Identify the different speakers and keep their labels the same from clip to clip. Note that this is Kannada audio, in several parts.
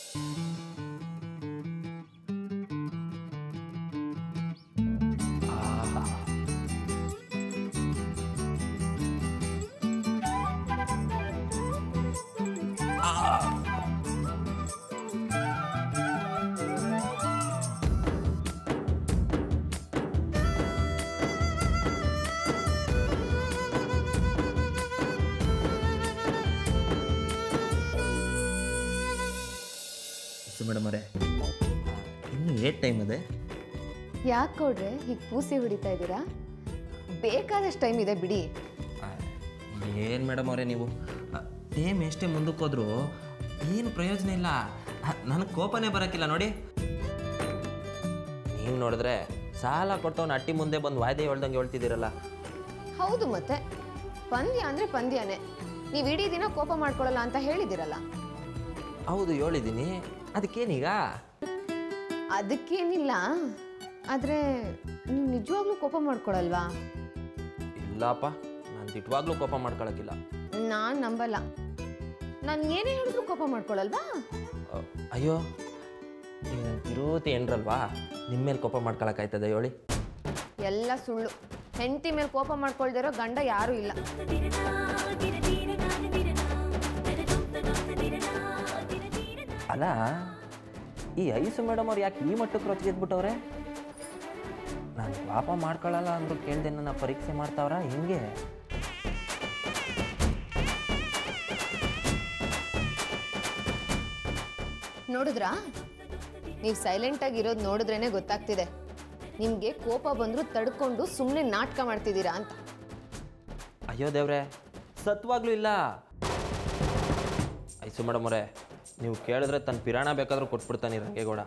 Speaker 1: ಆಹಾ. ಮೇಡಮ್ ಅವರೇ ಇನ್ನು ಏಟ್ ಟೈಮ್ ಇದೆ
Speaker 2: ಯಾಕೆ ಕೊಡ್ರೆ ಹೀಗೆ ಪೂಸಿ ಹೊಡಿತಾ ಇದ್ದೀರಾ ಬೇಕಾದಷ್ಟು ಟೈಮ್ ಇದೆ ಬಿಡಿ
Speaker 1: ಏನು ಮೇಡಮ್ ಅವರೇ ನೀವು ಟೈಮ್ ಎಷ್ಟೇ ಮುಂದಕ್ಕೆ ಹೋದ್ರು ಏನು ಪ್ರಯೋಜನ ಇಲ್ಲ ನನಗೆ ಕೋಪನೇ ಬರೋಕ್ಕಿಲ್ಲ ನೋಡಿ ನೀವು ನೋಡಿದ್ರೆ ಸಾಲ ಕೊಟ್ಟವನು ಅಟ್ಟಿ ಮುಂದೆ ಬಂದು ವಾಯ್ದೆ ಹೇಳ್ದಂಗೆ ಹೇಳ್ತಿದ್ದೀರಲ್ಲ
Speaker 2: ಹೌದು ಮತ್ತೆ ಪಂದ್ಯ ಅಂದರೆ ಪಂದ್ಯನೇ ನೀವು ಇಡೀ ದಿನ ಕೋಪ ಮಾಡ್ಕೊಳ್ಳಲ್ಲ ಅಂತ ಹೇಳಿದಿರಲ್ಲ
Speaker 1: ಹೌದು ಹೇಳಿದ್ದೀನಿ ಅದಕ್ಕೇನೀಗ
Speaker 2: ಅದಕ್ಕೇನಿಲ್ಲ ಆದರೆ ನೀವು ನಿಜವಾಗ್ಲೂ ಕೋಪ ಮಾಡ್ಕೊಳಲ್ವಾ
Speaker 1: ಇಲ್ಲಪ್ಪ ನಾನು ದಿಟ್ವಾಗ್ಲೂ ಕೋಪ ಮಾಡ್ಕೊಳಕ್ಕಿಲ್ಲ
Speaker 2: ನಾನು ನಂಬಲ್ಲ ನಾನು ಏನೇ ಹೇಳಿದ್ರು ಕೋಪ ಮಾಡ್ಕೊಳಲ್ವಾ
Speaker 1: ಅ, ಅಯ್ಯೋ ನೀವು ನನ್ನ ತಿರುತಿ ಏನ್ರಲ್ವಾ ನಿಮ್ಮ ಮೇಲೆ ಕೋಪ ಮಾಡ್ಕೊಳಕ್ಕಾಯ್ತದೆ ಹೇಳಿ
Speaker 2: ಎಲ್ಲ ಸುಳ್ಳು ಹೆಂಡತಿ ಮೇಲೆ ಕೋಪ ಮಾಡ್ಕೊಳ್ದಿರೋ ಗಂಡ ಯಾರೂ ಇಲ್ಲ
Speaker 1: ಅಲ್ಲ ಈ ಐಸು ಮೇಡಮ್ ಅವ್ರು ಯಾಕೆ ಈ ಮಟ್ಟಕ್ಕೆ ರೊಚ್ಚಿಗೆದ್ಬಿಟ್ಟವ್ರೆ ನಾನು ಪಾಪ ಮಾಡ್ಕೊಳ್ಳಲ್ಲ ಅಂದ್ರು ಕೇಳ್ದೆ ನನ್ನ ಪರೀಕ್ಷೆ ಮಾಡ್ತಾವ್ರ ಹೆಂಗೆ
Speaker 2: ನೋಡಿದ್ರಾ ನೀವು ಸೈಲೆಂಟಾಗಿ ಇರೋದು ನೋಡಿದ್ರೇನೆ ಗೊತ್ತಾಗ್ತಿದೆ ನಿಮಗೆ ಕೋಪ ಬಂದರೂ ತಡ್ಕೊಂಡು ಸುಮ್ಮನೆ ನಾಟಕ ಮಾಡ್ತಿದ್ದೀರಾ ಅಂತ
Speaker 1: ಅಯ್ಯೋ ದೇವ್ರೆ ಸತ್ವಾಗ್ಲೂ ಇಲ್ಲ ಐಸು ಮೇಡಮ್ ಅವರೇ ನೀವು ಕೇಳಿದ್ರೆ ತನ್ನ ಪಿರಾಣ ಬೇಕಾದ್ರೂ ಕೊಟ್ಬಿಡ್ತಾನೆ ಈ ರಂಗೇಗೌಡ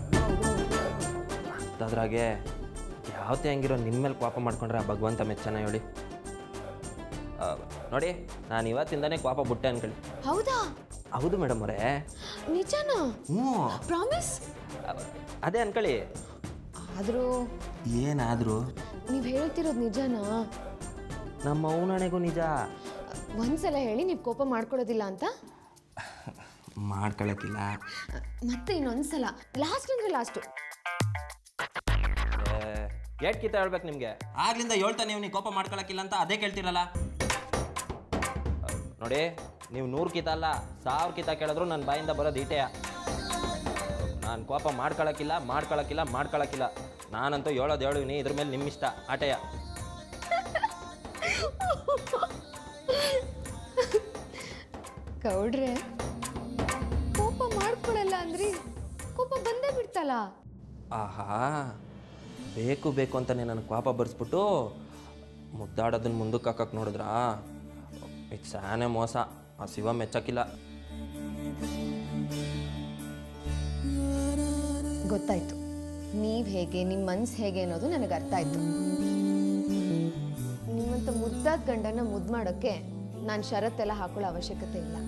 Speaker 1: ಅಂಥದ್ರಾಗೆ ಯಾವತ್ತೇ ಹಂಗಿರೋ ನಿಮ್ಮ ಮೇಲೆ ಕೋಪ ಮಾಡ್ಕೊಂಡ್ರೆ ಆ ಭಗವಂತ ಮೆಚ್ಚನ ಹೇಳಿ ಆ, ನೋಡಿ ನಾನು ಇವತ್ತಿಂದನೇ ಕೋಪ ಬಿಟ್ಟೆ ಅನ್ಕೊಳ್ಳಿ
Speaker 2: ಹೌದಾ
Speaker 1: ಹೌದು ಮೇಡಮ್ ಅವರೇ
Speaker 2: ನಿಜನಾ
Speaker 1: ಹ್ಞೂ
Speaker 2: ಪ್ರಾಮಿಸ್
Speaker 1: ಅದೇ ಅನ್ಕೊಳ್ಳಿ
Speaker 2: ಆದರೂ
Speaker 1: ಏನಾದರೂ
Speaker 2: ನೀವು ಹೇಳ್ತಿರೋದು ನಿಜನಾ
Speaker 1: ನಮ್ಮ ಅವನಣೆಗೂ ನಿಜ
Speaker 2: ಒಂದ್ಸಲ ಹೇಳಿ ನೀವು ಕೋಪ ಮಾಡ್ಕೊಳ್ಳೋದಿಲ್ಲ ಅಂತ
Speaker 1: ಮಾಡ್ಕೊಳಕ್ಕಿಲ್ಲ
Speaker 2: ಮತ್ತೆ ಇನ್ನೊಂದ್ಸಲ ಲಾಸ್ಟ್ ಅಂದ್ರೆ ಲಾಸ್ಟು
Speaker 1: ಏಟ್ ಕಿತ ಹೇಳ್ಬೇಕು ನಿಮಗೆ ಆಗ್ಲಿಂದ ಹೇಳ್ತಾ ನೀವು ನೀವು ಕೋಪ ಮಾಡ್ಕೊಳಕ್ಕಿಲ್ಲ ಅಂತ ಅದೇ ಕೇಳ್ತಿರಲ್ಲ ನೋಡಿ ನೀವು ನೂರು ಕಿತ ಅಲ್ಲ ಸಾವಿರ ಕಿತ ಕೇಳಿದ್ರು ನನ್ನ ಬಾಯಿಂದ ಬರೋದು ಈಟೆಯ ನಾನು ಕೋಪ ಮಾಡ್ಕೊಳಕ್ಕಿಲ್ಲ ಮಾಡ್ಕೊಳಕ್ಕಿಲ್ಲ ಮಾಡ್ಕೊಳಕ್ಕಿಲ್ಲ ನಾನಂತೂ ಹೇಳೋದು ಹೇಳಿವ್ನಿ ಇದ್ರ ಮೇಲೆ ನಿಮ್ಮ ಇಷ್ಟ ಆಟೆಯ
Speaker 2: ಗೌಡ್ರೆ ಕೋಪ ಮಾಡ್ಕೊಳಲ್ಲ ಅಂದ್ರಿ ಕೋಪ ಬಂದೇ ಬಿಡ್ತಲ್ಲ
Speaker 1: ಆಹಾ ಬೇಕು ಬೇಕು ಅಂತಾನೆ ನನಗೆ ಕೋಪ ಬರ್ಸ್ಬಿಟ್ಟು ಮುದ್ದಾಡೋದನ್ನ ಮುಂದಕ್ಕೆ ಹಾಕಕ್ಕೆ ನೋಡಿದ್ರಾ ಇದು ಸಾನೆ ಮೋಸ ಆ ಶಿವ ಮೆಚ್ಚಕ್ಕಿಲ್ಲ
Speaker 2: ಗೊತ್ತಾಯ್ತು ನೀವ್ ಹೇಗೆ ನಿಮ್ಮ ಮನ್ಸು ಹೇಗೆ ಅನ್ನೋದು ನನಗೆ ಅರ್ಥ ಆಯ್ತು ನಿಮ್ಮಂತ ಮುದ್ದಾದ ಗಂಡನ ಮುದ್ದು ಮಾಡೋಕ್ಕೆ ನಾನು ಷರತ್ತೆಲ್ಲ ಹಾಕೊಳ್ಳೋ ಅವಶ್ಯಕತೆ ಇಲ್ಲ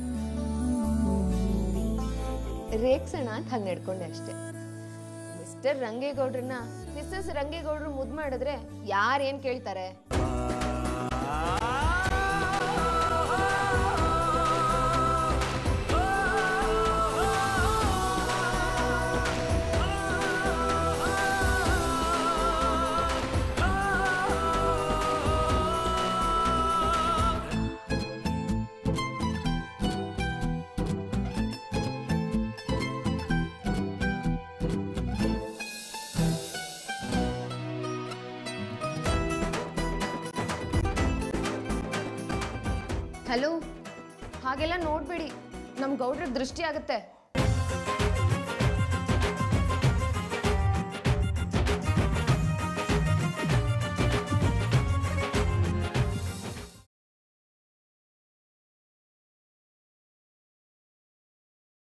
Speaker 2: ರೇಗ್ಸೋಣ ಅಂತ ಹಂಗೆ ನಡ್ಕೊಂಡೆ ಅಷ್ಟೇ ಮಿಸ್ಟರ್ ರಂಗೇಗೌಡ್ರನ್ನ ಮಿಸ್ಸಸ್ ರಂಗೇಗೌಡ್ರು ಮುದ್ದು ಮಾಡಿದ್ರೆ ಯಾರೇನ್ ಕೇಳ್ತಾರೆ ಹಲೋ ಹಾಗೆಲ್ಲ ನೋಡ್ಬೇಡಿ ನಮ್ ಗೌಡ್ರ ದೃಷ್ಟಿ ಆಗುತ್ತೆ